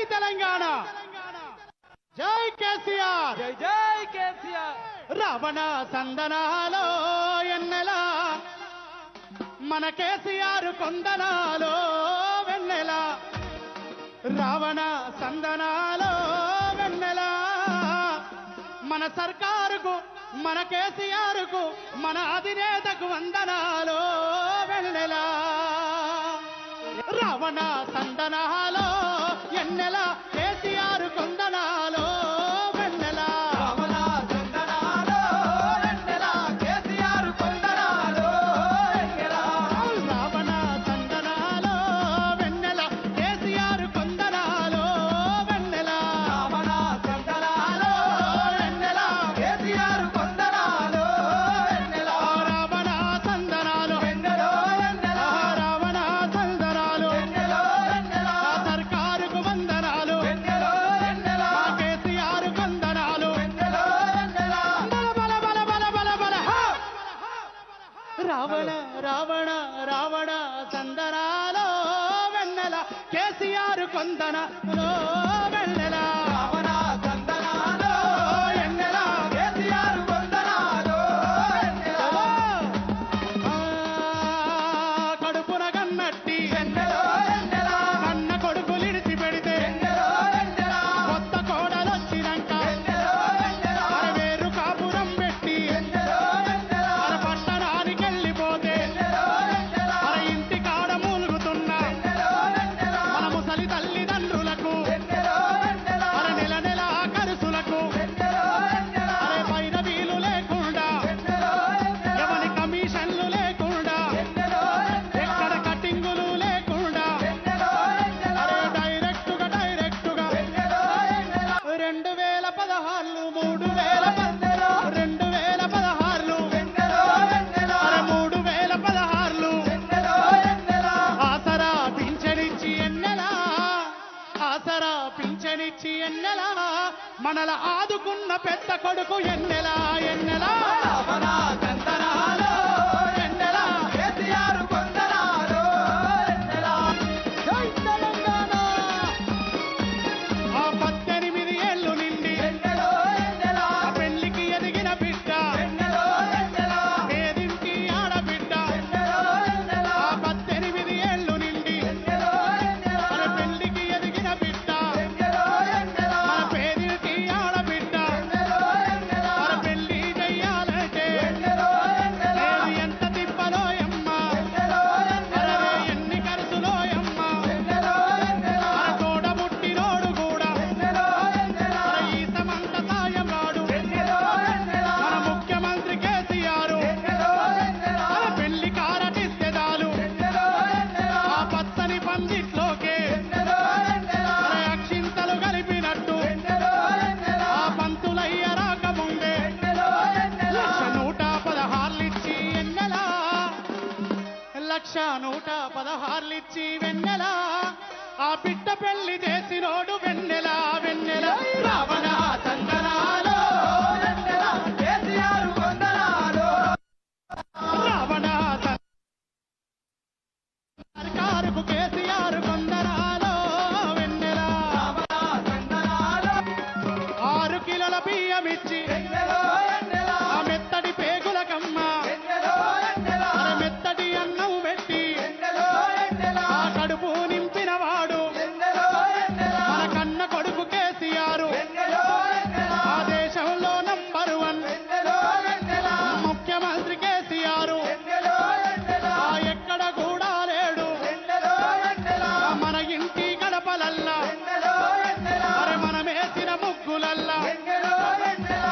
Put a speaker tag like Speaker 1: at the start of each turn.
Speaker 1: తెలంగాణ జై కేసీఆర్
Speaker 2: జై జై కేసీఆర్
Speaker 1: రావణ సందనాలో ఎన్నెల మన కేసీఆర్ కొందనాలో వెన్నెల రావణ సందనాలో వెన్నెల మన సర్కారుకు మన కేసీఆర్కు మన అధినేతకు వందనాలో వెన్నెల రావణ సందనాలో ఎన్నెల కేసీఆర్ కొందనాలో వెన్నెల
Speaker 2: రమణ చందనాలో ఎన్నెల కేసీఆర్ కొందనాలో ఎన్నెల
Speaker 1: రావణ సందనాలో వెన్నెల కేసీఆర్ కొందనాలో వెన్నెల
Speaker 2: రమణ చందనాలో ఎన్నెల కేసీఆర్ కొందనాలో ఎన్నెల
Speaker 1: రావణ సందనాలు
Speaker 2: ఎన్నెలో ఎన్నెల
Speaker 1: రావణ సందనాలు
Speaker 2: ఎన్నెలో ఎన్నెల
Speaker 1: ఆ సర్కారుకు వందనాలు
Speaker 2: ఎన్నెలో ఎన్నెల
Speaker 1: ఆ కేసీఆర్ కొందనాలు
Speaker 2: ఎన్నెలో ఎన్నెల
Speaker 1: బల బల బల బల బల బల హా! రావణ రావణ రావణ సందనాలో వెన్నెల కేసీఆర్ కొందనలో వెన్నెల
Speaker 2: రమణ చందనాలో
Speaker 1: ఎన్నెల
Speaker 2: కేసీఆర్ కొందనాలో ఎన్నెల
Speaker 1: ఆ, కడుపున కన్నట్టి
Speaker 2: ఎన్నెలో ఎన్నెల
Speaker 1: కన్న కొడుకులిడిచి పెడితే
Speaker 2: ఎన్నెలో ఎన్నెల
Speaker 1: కొత్త కోడలొచ్చినాక
Speaker 2: ఎన్నెలో ఎన్నెల
Speaker 1: అర వేరు కాపురం పెట్టి
Speaker 2: ఎన్నెలో ఎన్నెల
Speaker 1: అర పట్టణానికి వెళ్ళిపోతే
Speaker 2: ఎన్నెలో ఎన్నెల
Speaker 1: అర ఇంటి కాడ మూలుగుతున్న
Speaker 2: ఎన్నెలో ఎన్నెల
Speaker 1: మన ముసలి తల్లిదండ్రులకు
Speaker 2: ఎన్నెలో ఎన్నెల
Speaker 1: అర నెల నెల ఖర్చులకు
Speaker 2: ఎన్నెలో ఎన్నెల
Speaker 1: అరే పైన వీలు లేకుండా
Speaker 2: ఎన్నెలో ఎన్నెల
Speaker 1: ఎవరి కమిషన్లు లేకుండా
Speaker 2: ఎన్నెలో ఎన్నెల
Speaker 1: ఎక్కడ కటింగులు లేకుండా
Speaker 2: ఎన్నెలో ఎన్నెల
Speaker 1: అరే డైరెక్ట్ గా డైరెక్ట్ గా
Speaker 2: ఎన్నెలో ఎన్నెల
Speaker 1: రెండు వేల పదహారులు మూడు వేల
Speaker 2: ఎన్నెలో
Speaker 1: రెండు వేల పదహారులు
Speaker 2: ఎన్నెలో ఎన్నెల
Speaker 1: అరే మూడు వేల పదహారులు
Speaker 2: ఎన్నెలో ఎన్నెల
Speaker 1: ఆసరా పింఛనిచ్చి ఎన్నెలా ఆసరా పింఛనిచ్చి ఎన్నెలా మనల ఆదుకున్న పెద్ద కొడుకు ఎన్నెలా ఎన్నెలా
Speaker 2: రమణ చందనాలో ఎన్నెల కేసీఆర్ కొందనాలో ఎన్నెల
Speaker 1: జై తెలంగాణ ఆ పద్దెనిమిది ఏళ్ళు నిండి
Speaker 2: ఎన్నెలో ఎన్నెల
Speaker 1: ఆ పెళ్లికి ఎదిగిన బిడ్డ
Speaker 2: ఎన్నెలో ఎన్నెల
Speaker 1: పేదింటి ఆడబిడ్డ
Speaker 2: ఎన్నెలో ఎన్నెల
Speaker 1: ఆ పద్దెనిమిది ఏళ్ళు నిండి
Speaker 2: ఎన్నెలో ఎన్నెల
Speaker 1: మన పెళ్లికి ఎదిగిన బిడ్డ
Speaker 2: ఎన్నెలో ఎన్నెల
Speaker 1: మన పేదింటి ఆడబిడ్డ
Speaker 2: ఎన్నెలో ఎన్నెల
Speaker 1: మన పెళ్లి చెయ్యాలంటే
Speaker 2: ఎన్నెలో ఎన్నెల
Speaker 1: ఏది ఎంత తిప్పలో అమ్మ
Speaker 2: ఎన్నెలో ఎన్నెల
Speaker 1: అరే ఎన్ని ఖర్చులో అమ్మ
Speaker 2: ఎన్నెలో ఎన్నెల
Speaker 1: మన తోడబుట్టినోడు కూడా
Speaker 2: ఎన్నెలో ఎన్నెల
Speaker 1: అరే ఈతమంత సాయం రాడు
Speaker 2: ఎన్నెలో ఎన్నెల
Speaker 1: మన ముఖ్యమంత్రి కేసీఆర్
Speaker 2: ఎన్నెలో ఎన్నెల
Speaker 1: మన పెళ్లి కారటిస్తేదాలు
Speaker 2: ఎన్నెలో ఎన్నెల
Speaker 1: ఆ పచ్చని పందిట్లోకే
Speaker 2: ఎన్నెలో ఎన్నెల
Speaker 1: అరే అక్షింతలు కలిపినట్టు
Speaker 2: ఎన్నెలో ఎన్నెల
Speaker 1: ఆ పంతులయ్య రాకముందే
Speaker 2: ఎన్నెలో ఎన్నెల
Speaker 1: లక్ష నూట పదహార్లిచ్చి ఎన్నెలా లక్ష నూట పదహార్లిచ్చి వెన్నెల ఆ బిడ్డ పెళ్లి చేసినోడు వెన్నెల వెన్నెల రావణ చందనాలో
Speaker 2: ఎన్నెల కేసీఆర్ కొందనాలో
Speaker 1: రావణ త- సర్కారుకు కేసీఆర్ కొందనాలో వెన్నెల
Speaker 2: రమణ చందనాలో
Speaker 1: ఆరు కిలోల బియ్యం ఇచ్చి
Speaker 2: ఎన్నెలో ఎన్నెల
Speaker 1: ఆ మెత్తడి పేగులకమ్మ
Speaker 2: ఎన్నెలో ఎన్నెల
Speaker 1: అరే మెత్తటి అన్నం పెట్టి
Speaker 2: ఎన్నెలో ఎన్నెల
Speaker 1: ఆ కడుపు నింపిన వాడు
Speaker 2: ఎన్నెలో ఎన్నెల
Speaker 1: మన కన్న కొడుకు కేసీఆర్
Speaker 2: ఎన్నెలో ఎన్నెల
Speaker 1: ఆ దేశంలో నంబర్ వన్
Speaker 2: ఎన్నెలో ఎన్నెల
Speaker 1: ముఖ్యమంత్రి కేసీఆర్
Speaker 2: ఎన్నెలో ఎన్నెల
Speaker 1: ఆ ఎక్కడ కూడా లేడు
Speaker 2: ఎన్నెలో ఎన్నెల
Speaker 1: ఆ మన ఇంటి గడపలల్లా
Speaker 2: ఎన్నెలో ఎన్నెల
Speaker 1: అరే మనమేసిన ముగ్గులల్లా
Speaker 2: ఎన్నెలో ఎన్నెల